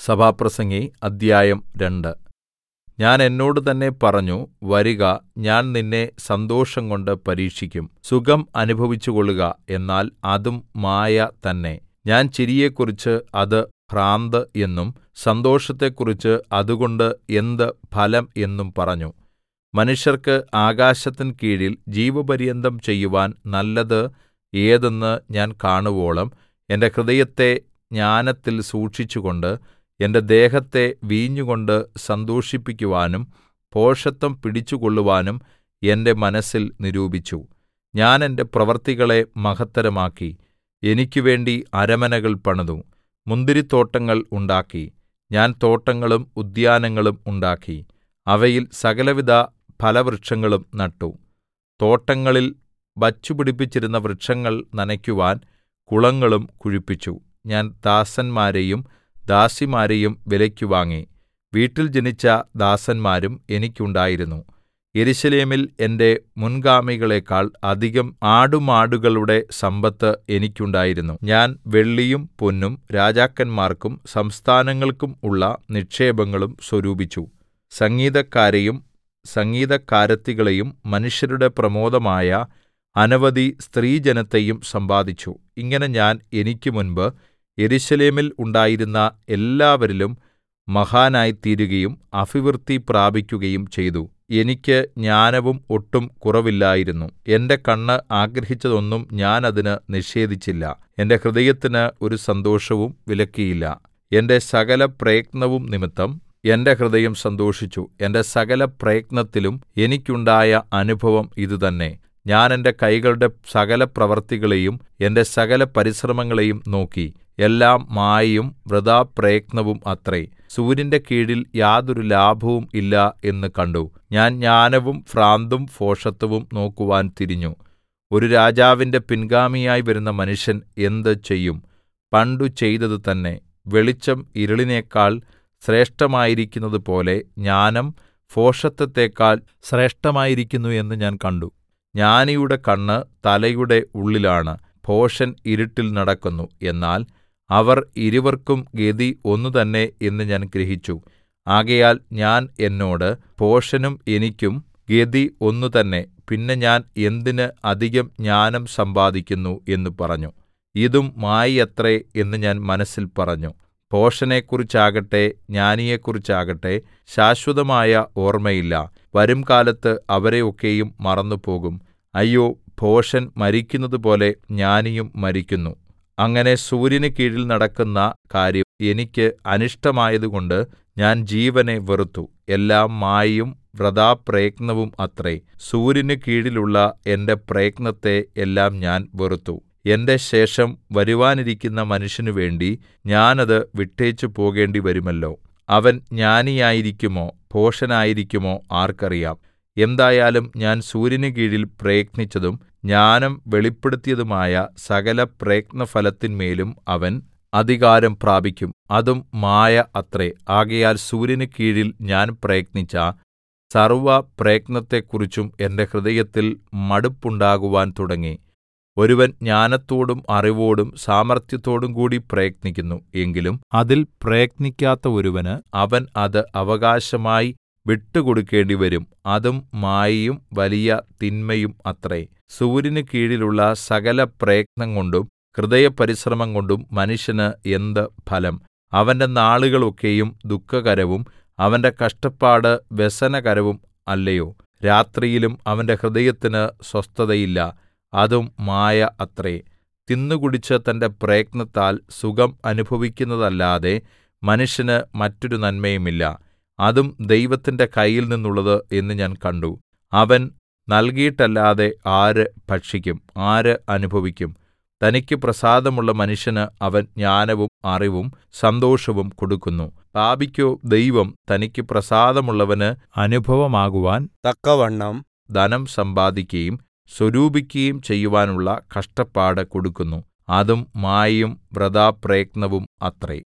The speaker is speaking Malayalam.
സഭാപ്രസംഗി അദ്ധ്യായം രണ്ട് ഞാൻ എന്നോട് തന്നെ പറഞ്ഞു വരുക ഞാൻ നിന്നെ സന്തോഷംകൊണ്ട് പരീക്ഷിക്കും സുഖം അനുഭവിച്ചുകൊള്ളുക എന്നാൽ അതും മായ തന്നെ ഞാൻ ചിരിയെക്കുറിച്ച് അത് ഭ്രാന്ത് എന്നും സന്തോഷത്തെക്കുറിച്ച് അതുകൊണ്ട് എന്ത് ഫലം എന്നും പറഞ്ഞു മനുഷ്യർക്ക് ആകാശത്തിൻ കീഴിൽ ജീവപര്യന്തം ചെയ്യുവാൻ നല്ലത് ഏതെന്ന് ഞാൻ കാണുവോളം എന്റെ ഹൃദയത്തെ ജ്ഞാനത്തിൽ സൂക്ഷിച്ചുകൊണ്ട് എന്റെ ദേഹത്തെ വീഞ്ഞുകൊണ്ട് സന്തോഷിപ്പിക്കുവാനും ഭോഷത്തം പിടിച്ചുകൊള്ളുവാനും എന്റെ മനസ്സിൽ നിരൂപിച്ചു ഞാൻ എന്റെ പ്രവൃത്തികളെ മഹത്തരമാക്കി എനിക്കുവേണ്ടി അരമനകൾ പണിതു മുന്തിരിത്തോട്ടങ്ങൾ ഉണ്ടാക്കി ഞാൻ തോട്ടങ്ങളും ഉദ്യാനങ്ങളും ഉണ്ടാക്കി അവയിൽ സകലവിധ ഫലവൃക്ഷങ്ങളും നട്ടു തോട്ടങ്ങളിൽ വച്ചുപിടിപ്പിച്ചിരുന്ന വൃക്ഷങ്ങൾ നനയ്ക്കുവാൻ കുളങ്ങളും കുഴിപ്പിച്ചു ഞാൻ ദാസന്മാരെയും ദാസിമാരെയും വിലയ്ക്ക് വാങ്ങി വീട്ടിൽ ജനിച്ച ദാസന്മാരും എനിക്കുണ്ടായിരുന്നു യെരൂശലേമിൽ എന്റെ മുൻഗാമികളെക്കാൾ അധികം ആടുമാടുകളുടെ സമ്പത്ത് എനിക്കുണ്ടായിരുന്നു ഞാൻ വെള്ളിയും പൊന്നും രാജാക്കന്മാർക്കും സംസ്ഥാനങ്ങൾക്കും ഉള്ള നിക്ഷേപങ്ങളും സ്വരൂപിച്ചു സംഗീതക്കാരെയും സംഗീതക്കാരത്തികളെയും മനുഷ്യരുടെ പ്രമോദമായ അനവധി സ്ത്രീജനത്തെയും സമ്പാദിച്ചു ഇങ്ങനെ ഞാൻ എനിക്ക് മുൻപ് യെരൂശലേമിൽ ഉണ്ടായിരുന്ന എല്ലാവരിലും മഹാനായിത്തീരുകയും അഭിവൃദ്ധി പ്രാപിക്കുകയും ചെയ്തു എനിക്ക് ജ്ഞാനവും ഒട്ടും കുറവില്ലായിരുന്നു എന്റെ കണ്ണ് ആഗ്രഹിച്ചതൊന്നും ഞാൻ അതിന് നിഷേധിച്ചില്ല എന്റെ ഹൃദയത്തിന് ഒരു സന്തോഷവും വിലക്കിയില്ല എന്റെ സകല പ്രയത്നവും നിമിത്തം എന്റെ ഹൃദയം സന്തോഷിച്ചു എന്റെ സകല പ്രയത്നത്തിലും എനിക്കുണ്ടായ അനുഭവം ഇതുതന്നെ ഞാൻ എന്റെ കൈകളുടെ സകല പ്രവൃത്തികളെയും എന്റെ സകല പരിശ്രമങ്ങളെയും നോക്കി എല്ലാം മായയും വൃഥാപ്രയത്നവും അത്രേ സൂര്യന്റെ കീഴിൽ യാതൊരു ലാഭവും ഇല്ല എന്ന് കണ്ടു ഞാൻ ജ്ഞാനവും ഭ്രാന്തും ഭോഷത്തവും നോക്കുവാൻ തിരിഞ്ഞു ഒരു രാജാവിന്റെ പിൻഗാമിയായി വരുന്ന മനുഷ്യൻ എന്ത് ചെയ്യും പണ്ടു ചെയ്തത് തന്നെ വെളിച്ചം ഇരുളിനേക്കാൾ ശ്രേഷ്ഠമായിരിക്കുന്നതുപോലെ ജ്ഞാനം ഭോഷത്തത്തെക്കാൾ ശ്രേഷ്ഠമായിരിക്കുന്നു എന്ന് ഞാൻ കണ്ടു ജ്ഞാനിയുടെ കണ്ണ് തലയുടെ ഉള്ളിലാണ് ഭോഷൻ ഇരുട്ടിൽ നടക്കുന്നു എന്നാൽ അവർ ഇരുവർക്കും ഗതി ഒന്നുതന്നെ എന്ന് ഞാൻ ഗ്രഹിച്ചു ആകയാൽ ഞാൻ എന്നോട് ഭോഷനും എനിക്കും ഗതി ഒന്നുതന്നെ പിന്നെ ഞാൻ എന്തിന് അധികം ജ്ഞാനം സമ്പാദിക്കുന്നു എന്ന് പറഞ്ഞു ഇതും മായയത്രേ എന്ന് ഞാൻ മനസ്സിൽ പറഞ്ഞു ഭോഷനെക്കുറിച്ചാകട്ടെ ജ്ഞാനിയെക്കുറിച്ചാകട്ടെ ശാശ്വതമായ ഓർമ്മയില്ല വരുംകാലത്ത് അവരെ ഒക്കെയും മറന്നുപോകും അയ്യോ ഭോഷൻ മരിക്കുന്നതുപോലെ ജ്ഞാനിയും മരിക്കുന്നു അങ്ങനെ സൂര്യന് കീഴിൽ നടക്കുന്ന കാര്യം എനിക്ക് അനിഷ്ടമായതുകൊണ്ട് ഞാൻ ജീവനെ വെറുത്തു എല്ലാം മായയും വൃഥാപ്രയത്നവും അത്രേ സൂര്യന് കീഴിലുള്ള എന്റെ പ്രയത്നത്തെ എല്ലാം ഞാൻ വെറുത്തു എന്റെ ശേഷം വരുവാനിരിക്കുന്ന മനുഷ്യനു വേണ്ടി ഞാൻ അത് വിട്ടേച്ചു പോകേണ്ടി വരുമല്ലോ അവൻ ജ്ഞാനിയായിരിക്കുമോ ഭോഷനായിരിക്കുമോ ആർക്കറിയാം എന്തായാലും ഞാൻ സൂര്യന് കീഴിൽ പ്രയത്നിച്ചതും ജ്ഞാനം വെളിപ്പെടുത്തിയതുമായ സകല പ്രയത്നഫലത്തിന്മേലും അവൻ അധികാരം പ്രാപിക്കും അതും മായ അത്രേ ആകയാൽ സൂര്യന് കീഴിൽ ഞാൻ പ്രയത്നിച്ച സർവ്വ പ്രയത്നത്തെക്കുറിച്ചും എന്റെ ഹൃദയത്തിൽ മടുപ്പുണ്ടാകുവാൻ തുടങ്ങി ഒരുവൻ ജ്ഞാനത്തോടും അറിവോടും സാമർത്ഥ്യത്തോടും കൂടി പ്രയത്നിക്കുന്നു എങ്കിലും അതിൽ പ്രയത്നിക്കാത്ത ഒരുവന് അവൻ അത് അവകാശമായി വിട്ടുകൊടുക്കേണ്ടിവരും അതും മായയും വലിയ തിന്മയും അത്രേ സൂര്യന് കീഴിലുള്ള സകല പ്രയത്നം കൊണ്ടും ഹൃദയപരിശ്രമം കൊണ്ടും മനുഷ്യന് എന്ത് ഫലം അവന്റെ നാളുകളൊക്കെയും ദുഃഖകരവും അവന്റെ കഷ്ടപ്പാട് വ്യസനകരവും അല്ലയോ രാത്രിയിലും അവന്റെ ഹൃദയത്തിന് സ്വസ്ഥതയില്ല അതും മായ അത്രേ തിന്നുകുടിച്ച് തന്റെ പ്രയത്നത്താൽ സുഖം അനുഭവിക്കുന്നതല്ലാതെ മനുഷ്യന് മറ്റൊരു നന്മയുമില്ല അതും ദൈവത്തിന്റെ കയ്യിൽ നിന്നുള്ളത് എന്ന് ഞാൻ കണ്ടു അവൻ നൽകിയിട്ടല്ലാതെ ആര് ഭക്ഷിക്കും ആര് അനുഭവിക്കും തനിക്ക് പ്രസാദമുള്ള മനുഷ്യന് അവൻ ജ്ഞാനവും അറിവും സന്തോഷവും കൊടുക്കുന്നു പാപിക്കോ ദൈവം തനിക്ക് പ്രസാദമുള്ളവന് അനുഭവമാകുവാൻ തക്കവണ്ണം ധനം സമ്പാദിക്കയും സ്വരൂപിക്കയും ചെയ്യുവാനുള്ള കഷ്ടപ്പാട് കൊടുക്കുന്നു അതും മായയും വൃഥാപ്രയത്നവും അത്രേ